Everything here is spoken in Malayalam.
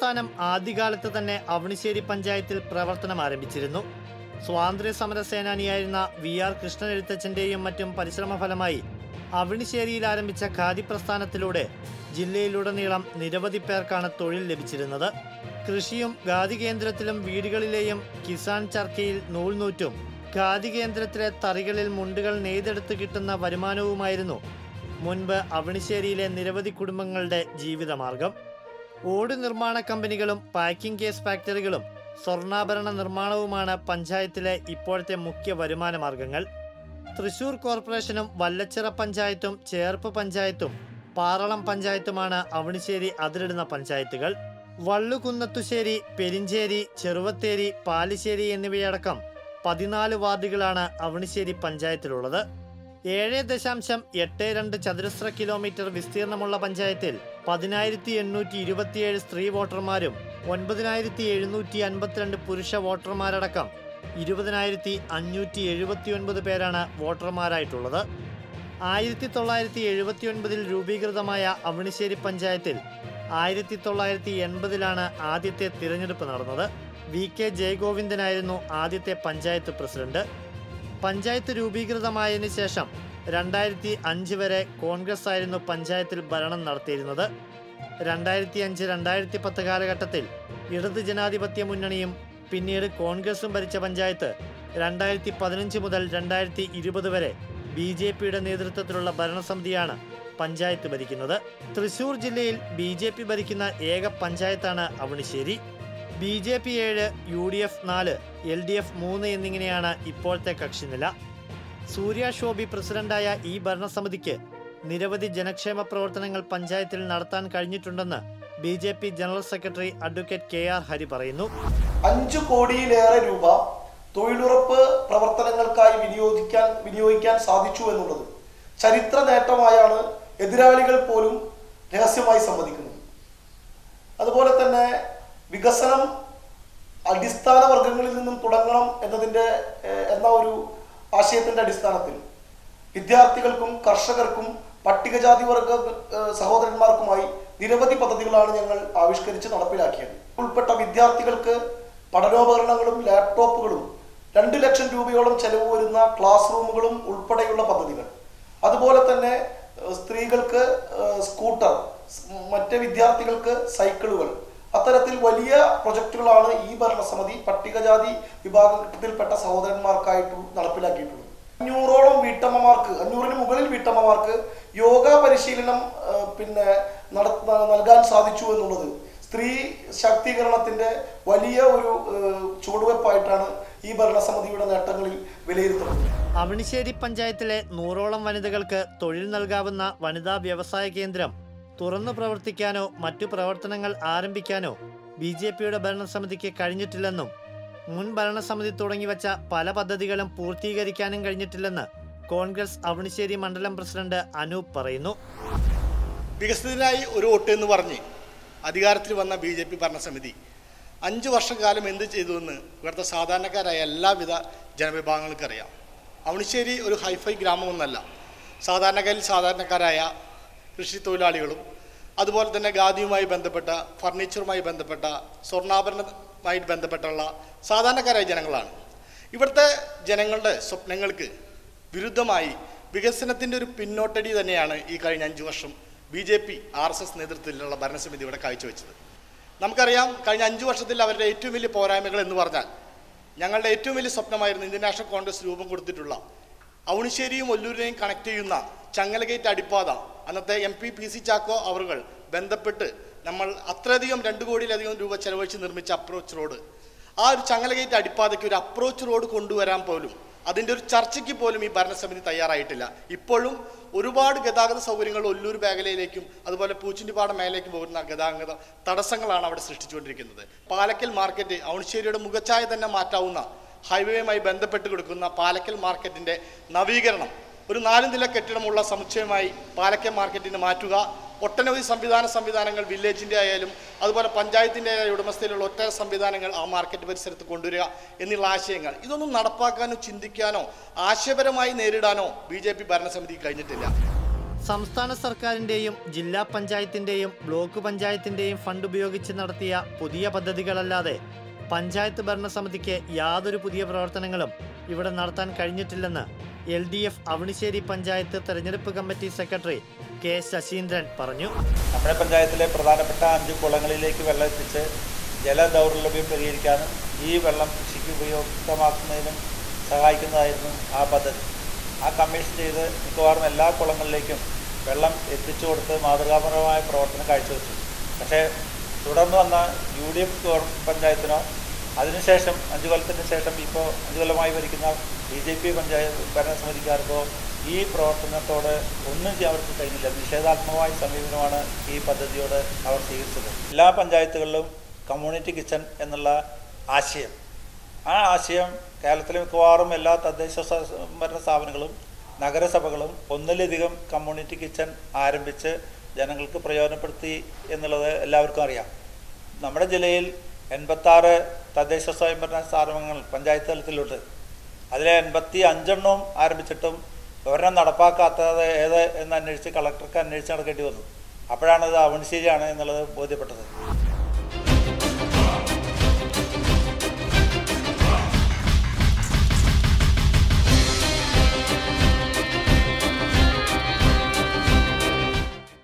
പ്രസ്ഥാനം ആദ്യകാലത്ത് തന്നെ അവണിശ്ശേരി പഞ്ചായത്തിൽ പ്രവർത്തനം ആരംഭിച്ചിരുന്നു സ്വാതന്ത്ര്യ സമര സേനാനിയായിരുന്ന വി ആർ കൃഷ്ണൻ എഴുത്തച്ഛന്റെയും മറ്റും പരിശ്രമ ഫലമായി അവണിശ്ശേരിയിൽ ആരംഭിച്ച ഖാദി പ്രസ്ഥാനത്തിലൂടെ ജില്ലയിലുടനീളം നിരവധി പേർക്കാണ് തൊഴിൽ ലഭിച്ചിരുന്നത് കൃഷിയും ഖാദി കേന്ദ്രത്തിലും വീടുകളിലെയും കിസാൻ ചർക്കയിൽ നൂൽനൂറ്റും ഖാദി കേന്ദ്രത്തിലെ തറികളിൽ മുണ്ടുകൾ നെയ്തെടുത്ത് കിട്ടുന്ന വരുമാനവുമായിരുന്നു മുൻപ് അവണിശ്ശേരിയിലെ നിരവധി കുടുംബങ്ങളുടെ ജീവിതമാർഗം ഓട് നിർമ്മാണ കമ്പനികളും പാക്കിംഗ് കേസ് ഫാക്ടറികളും സ്വർണ്ണാഭരണ നിർമ്മാണവുമാണ് പഞ്ചായത്തിലെ ഇപ്പോഴത്തെ മുഖ്യ വരുമാന മാർഗങ്ങൾ തൃശൂർ കോർപ്പറേഷനും വല്ലച്ചിറ പഞ്ചായത്തും ചേർപ്പ് പഞ്ചായത്തും പാറളം പഞ്ചായത്തുമാണ് അവണിശ്ശേരി അതിരിടുന്ന പഞ്ചായത്തുകൾ വള്ളുകുന്നത്തുശ്ശേരി പെരിഞ്ചേരി ചെറുവത്തേരി പാലിശ്ശേരി എന്നിവയടക്കം പതിനാല് വാർഡുകളാണ് അവണിശ്ശേരി പഞ്ചായത്തിലുള്ളത് ഏഴ് ദശാംശം എട്ട് രണ്ട് ചതുരശ്ര കിലോമീറ്റർ വിസ്തീർണമുള്ള പഞ്ചായത്തിൽ പതിനായിരത്തി എണ്ണൂറ്റി ഇരുപത്തിയേഴ് സ്ത്രീ വോട്ടർമാരും ഒൻപതിനായിരത്തി എഴുന്നൂറ്റി അൻപത്തിരണ്ട് പുരുഷ വോട്ടർമാരടക്കം ഇരുപതിനായിരത്തി അഞ്ഞൂറ്റി എഴുപത്തി ഒൻപത് പേരാണ് വോട്ടർമാരായിട്ടുള്ളത് ആയിരത്തി തൊള്ളായിരത്തി എഴുപത്തി ഒൻപതിൽ രൂപീകൃതമായ അവണിശ്ശേരി പഞ്ചായത്തിൽ ആയിരത്തി തൊള്ളായിരത്തി എൺപതിലാണ് ആദ്യത്തെ തിരഞ്ഞെടുപ്പ് നടന്നത് വി കെ ജയഗോവിന്ദനായിരുന്നു ആദ്യത്തെ പഞ്ചായത്ത് പ്രസിഡന്റ് പഞ്ചായത്ത് രൂപീകൃതമായതിനു ശേഷം രണ്ടായിരത്തി അഞ്ച് വരെ കോൺഗ്രസ് ആയിരുന്നു പഞ്ചായത്തിൽ ഭരണം നടത്തിയിരുന്നത് രണ്ടായിരത്തി അഞ്ച് രണ്ടായിരത്തി പത്ത് കാലഘട്ടത്തിൽ ഇടത് ജനാധിപത്യ മുന്നണിയും പിന്നീട് കോൺഗ്രസും ഭരിച്ച പഞ്ചായത്ത് രണ്ടായിരത്തി പതിനഞ്ച് മുതൽ രണ്ടായിരത്തി ഇരുപത് വരെ ബി ജെ പിയുടെ നേതൃത്വത്തിലുള്ള ഭരണസമിതിയാണ് പഞ്ചായത്ത് ഭരിക്കുന്നത് തൃശൂർ ജില്ലയിൽ ബി ജെ പി ഭരിക്കുന്ന ഏക പഞ്ചായത്താണ് അവണിശ്ശേരി ബി ജെ പി ഏഴ് യു ഡി എഫ് നാല് എൽ ഡി എഫ് മൂന്ന് എന്നിങ്ങനെയാണ് ഇപ്പോഴത്തെ കക്ഷിനില സൂര്യ ഷോബി പ്രസിഡന്റായ ഈ ഭരണസമിതിക്ക് നിരവധി ജനക്ഷേമ പ്രവർത്തനങ്ങൾ പഞ്ചായത്തിൽ നടത്താൻ കഴിഞ്ഞിട്ടുണ്ടെന്ന് B J P general secretary advocate K R Hari പറയുന്നു അഞ്ചു കോടിയിലേറെ രൂപ തൊഴിലുറപ്പ് പ്രവർത്തനങ്ങൾക്കായി വിനിയോഗിക്കാൻ വിനിയോഗിക്കാൻ സാധിച്ചു എന്നുള്ളത് ചരിത്ര നേട്ടമായാണ് എതിരാളികൾ പോലും രഹസ്യമായി സമ്മതിക്കുന്നത് അതുപോലെ തന്നെ വികസനം അടിസ്ഥാന വർഗങ്ങളിൽ നിന്നും തുടങ്ങണം എന്നതിൻ്റെ ഏഹ്, എന്ന ഒരു ആശയത്തിന്റെ അടിസ്ഥാനത്തിൽ വിദ്യാർത്ഥികൾക്കും കർഷകർക്കും പട്ടികജാതി വർഗ ഏഹ്, സഹോദരന്മാർക്കുമായി നിരവധി പദ്ധതികളാണ് ഞങ്ങൾ ആവിഷ്കരിച്ച് നടപ്പിലാക്കിയത് ഉൾപ്പെട്ട വിദ്യാർത്ഥികൾക്ക് പഠനോപകരണങ്ങളും ലാപ്ടോപ്പുകളും രണ്ട് ലക്ഷം രൂപയോളം ചെലവ് വരുന്ന ക്ലാസ് റൂമുകളും ഉൾപ്പെടെയുള്ള പദ്ധതികൾ അതുപോലെ തന്നെ ഏഹ്, സ്ത്രീകൾക്ക് ഏഹ്, സ്കൂട്ടർ സ് മറ്റ് വിദ്യാർത്ഥികൾക്ക് സൈക്കിളുകൾ അത്തരത്തിൽ വലിയ പ്രൊജക്ടുകളാണ് ഈ ഭരണസമിതി പട്ടികജാതി വിഭാഗത്തിൽപ്പെട്ട സഹോദരന്മാർക്കായിട്ട് നടപ്പിലാക്കിയിട്ടുള്ളത് അഞ്ഞൂറോളം വീട്ടമ്മമാർക്ക് അഞ്ഞൂറിന് മുകളിൽ വീട്ടമ്മമാർക്ക് യോഗ പരിശീലനം ആ, പിന്നെ നട നൽകാൻ സാധിച്ചു എന്നുള്ളത് സ്ത്രീ ശാക്തീകരണത്തിന്റെ വലിയ ഒരു ആ, ചുവടുവെപ്പായിട്ടാണ് ഈ ഭരണസമിതിയുടെ നേട്ടങ്ങളിൽ വിലയിരുത്തുന്നത് അവണിശ്ശേരി പഞ്ചായത്തിലെ നൂറോളം വനിതകൾക്ക് തൊഴിൽ നൽകാവുന്ന വനിതാ വ്യവസായ കേന്ദ്രം തുറന്നു പ്രവർത്തിക്കാനോ മറ്റു പ്രവർത്തനങ്ങൾ ആരംഭിക്കാനോ ബി ജെ പിയുടെ ഭരണസമിതിക്ക് കഴിഞ്ഞിട്ടില്ലെന്നും മുൻ ഭരണസമിതി തുടങ്ങിവച്ച പല പദ്ധതികളും പൂർത്തീകരിക്കാനും കഴിഞ്ഞിട്ടില്ലെന്ന് കോൺഗ്രസ് അവണിശ്ശേരി മണ്ഡലം പ്രസിഡന്റ് അനൂപ് പറയുന്നു വികസനത്തിനായി ഒരു വോട്ട് എന്ന് പറഞ്ഞ് അധികാരത്തിൽ വന്ന ബി ജെ പി ഭരണസമിതി അഞ്ച് വർഷക്കാലം എന്ത് ചെയ്തുവെന്ന് ഇവിടുത്തെ സാധാരണക്കാരായ എല്ലാവിധ ജനവിഭാഗങ്ങൾക്കും അറിയാം അവണിശ്ശേരി ഒരു ഹൈഫൈ ഗ്രാമമൊന്നല്ല സാധാരണക്കാരിൽ സാധാരണക്കാരായ കൃഷി തൊഴിലാളികളും അതുപോലെ തന്നെ ഖാദിയുമായി ബന്ധപ്പെട്ട ഫർണിച്ചറുമായി ബന്ധപ്പെട്ട സ്വർണ്ണാഭരണവുമായി ബന്ധപ്പെട്ടുള്ള സാധാരണക്കാരായ ജനങ്ങളാണ് ഇവിടുത്തെ ജനങ്ങളുടെ സ്വപ്നങ്ങൾക്ക് വിരുദ്ധമായി വികസനത്തിൻ്റെ ഒരു പിന്നോട്ടടി തന്നെയാണ് ഈ കഴിഞ്ഞ അഞ്ച് വർഷം B J P R S S നേതൃത്വത്തിലുള്ള ഭരണസമിതി ഇവിടെ കാഴ്ചവെച്ചത് നമുക്കറിയാം കഴിഞ്ഞ അഞ്ച് വർഷത്തിൽ അവരുടെ ഏറ്റവും വലിയ പോരായ്മകൾ എന്ന് പറഞ്ഞാൽ ഞങ്ങളുടെ ഏറ്റവും വലിയ സ്വപ്നമായിരുന്നു ഇന്ത്യൻ നാഷണൽ കോൺഗ്രസ് രൂപം കൊടുത്തിട്ടുള്ള ഔണിശ്ശേരിയും ഒല്ലൂരിനെയും കണക്ട് ചെയ്യുന്ന ചങ്ങലഗേറ്റ് അടിപ്പാത അന്നത്തെ M P P C Chacko അവറുകൾ ബന്ധപ്പെട്ട് നമ്മൾ അത്രയധികം രണ്ട് കോടിയിലധികം രൂപ ചെലവഴിച്ച് നിർമ്മിച്ച അപ്രോച്ച് റോഡ് ആ ഒരു ചങ്ങലഗേറ്റ് അടിപ്പാതയ്ക്ക് ഒരു അപ്രോച്ച് റോഡ് കൊണ്ടുവരാൻ പോലും അതിൻ്റെ ഒരു ചർച്ചയ്ക്ക് പോലും ഈ ഭരണസമിതി തയ്യാറായിട്ടില്ല ഇപ്പോഴും ഒരുപാട് ഗതാഗത സൗകര്യങ്ങൾ ഒല്ലൂർ മേഖലയിലേക്കും അതുപോലെ പൂച്ചിണ്ടിപ്പാടം മേഖലയിലേക്ക് പോകുന്ന ഗതാഗത തടസ്സങ്ങളാണ് അവിടെ സൃഷ്ടിച്ചുകൊണ്ടിരിക്കുന്നത് പാലക്കൽ മാർക്കറ്റ് ഔണിശ്ശേരിയുടെ മുഖച്ഛായ തന്നെ മാറ്റാവുന്ന ഹൈവേയുമായി ബന്ധപ്പെട്ട് കൊടുക്കുന്ന പാലക്കൽ മാർക്കറ്റിൻ്റെ നവീകരണം ഒരു നാല് നില കെട്ടിടമുള്ള സമുച്ചയമായി പാലക്കൽ മാർക്കറ്റിന് മാറ്റുക ഒട്ടനവധി സംവിധാന സംവിധാനങ്ങൾ വില്ലേജിൻ്റെ ആയാലും അതുപോലെ പഞ്ചായത്തിൻ്റെ ഉടമസ്ഥയിലുള്ള ഒട്ടേറെ സംവിധാനങ്ങൾ ആ മാർക്കറ്റ് പരിസരത്ത് കൊണ്ടുവരിക എന്നുള്ള ആശയങ്ങൾ ഇതൊന്നും നടപ്പാക്കാനോ ചിന്തിക്കാനോ ആശയപരമായി നേരിടാനോ ബി ജെ പി ഭരണസമിതിക്ക് കഴിഞ്ഞിട്ടില്ല സംസ്ഥാന സർക്കാരിന്റെയും ജില്ലാ പഞ്ചായത്തിന്റെയും ബ്ലോക്ക് പഞ്ചായത്തിന്റെയും ഫണ്ട് ഉപയോഗിച്ച് നടത്തിയ പുതിയ പദ്ധതികളല്ലാതെ പഞ്ചായത്ത് ഭരണസമിതിക്ക് യാതൊരു പുതിയ പ്രവർത്തനങ്ങളും ഇവിടെ നടത്താൻ കഴിഞ്ഞിട്ടില്ലെന്ന് L D F Avanissery panchayat തെരഞ്ഞെടുപ്പ് കമ്മിറ്റി സെക്രട്ടറി കെ ശശീന്ദ്രൻ പറഞ്ഞു നമ്മുടെ പഞ്ചായത്തിലെ പ്രധാനപ്പെട്ട അഞ്ച് കുളങ്ങളിലേക്ക് വെള്ളം എത്തിച്ച് ജലദൗർലഭ്യം പരിഹരിക്കാനും ഈ വെള്ളം കൃഷിക്ക് ഉപയുക്തമാക്കുന്നതിനും സഹായിക്കുന്നതായിരുന്നു ആ പദ്ധതി ആ കമ്മീഷൻ ചെയ്ത് മിക്കവാറും എല്ലാ കുളങ്ങളിലേക്കും വെള്ളം എത്തിച്ചു കൊടുത്ത് മാതൃകാപരമായ പ്രവർത്തനം കാഴ്ചവെച്ചു പക്ഷേ തുടർന്ന് വന്ന യു ഡി എഫ് പഞ്ചായത്തിനോ അതിനുശേഷം അഞ്ചു കൊല്ലത്തിന് ശേഷം ഇപ്പോൾ അഞ്ചു കൊല്ലമായി ഭരിക്കുന്ന ബി ജെ പി പഞ്ചായത്ത് ഭരണസമിതിക്കാർക്കോ ഈ പ്രവർത്തനത്തോട് ഒന്നും ചെയ്യാൻ അവർക്ക് കഴിഞ്ഞില്ല നിഷേധാത്മകമായ സമീപനമാണ് ഈ പദ്ധതിയോട് അവർ സ്വീകരിച്ചത് എല്ലാ പഞ്ചായത്തുകളിലും കമ്മ്യൂണിറ്റി കിച്ചൺ എന്നുള്ള ആശയം ആ ആശയം കേരളത്തിലെ മിക്കവാറും എല്ലാ തദ്ദേശ സ്വ- ഭരണ സ്ഥാപനങ്ങളും നഗരസഭകളും ഒന്നിലധികം കമ്മ്യൂണിറ്റി കിച്ചൺ ആരംഭിച്ച് ജനങ്ങൾക്ക് പ്രയോജനപ്പെടുത്തി എന്നുള്ളത് എല്ലാവർക്കും അറിയാം നമ്മുടെ ജില്ലയിൽ എൺപത്താറ് തദ്ദേശ സ്വയംഭരണ സ്ഥാപനങ്ങൾ പഞ്ചായത്ത് തലത്തിലുണ്ട് അതിലെ എൺപത്തി അഞ്ചെണ്ണവും ആരംഭിച്ചിട്ടും ഒരെണ്ണം നടപ്പാക്കാത്തത് ഏത് എന്ന് അന്വേഷിച്ച് കളക്ടർക്ക് അന്വേഷിച്ച് നടക്കേണ്ടി വന്നു അപ്പോഴാണ് ഇത് അവണിശ്ശേരിയാണ് എന്നുള്ളത് ബോധ്യപ്പെട്ടത്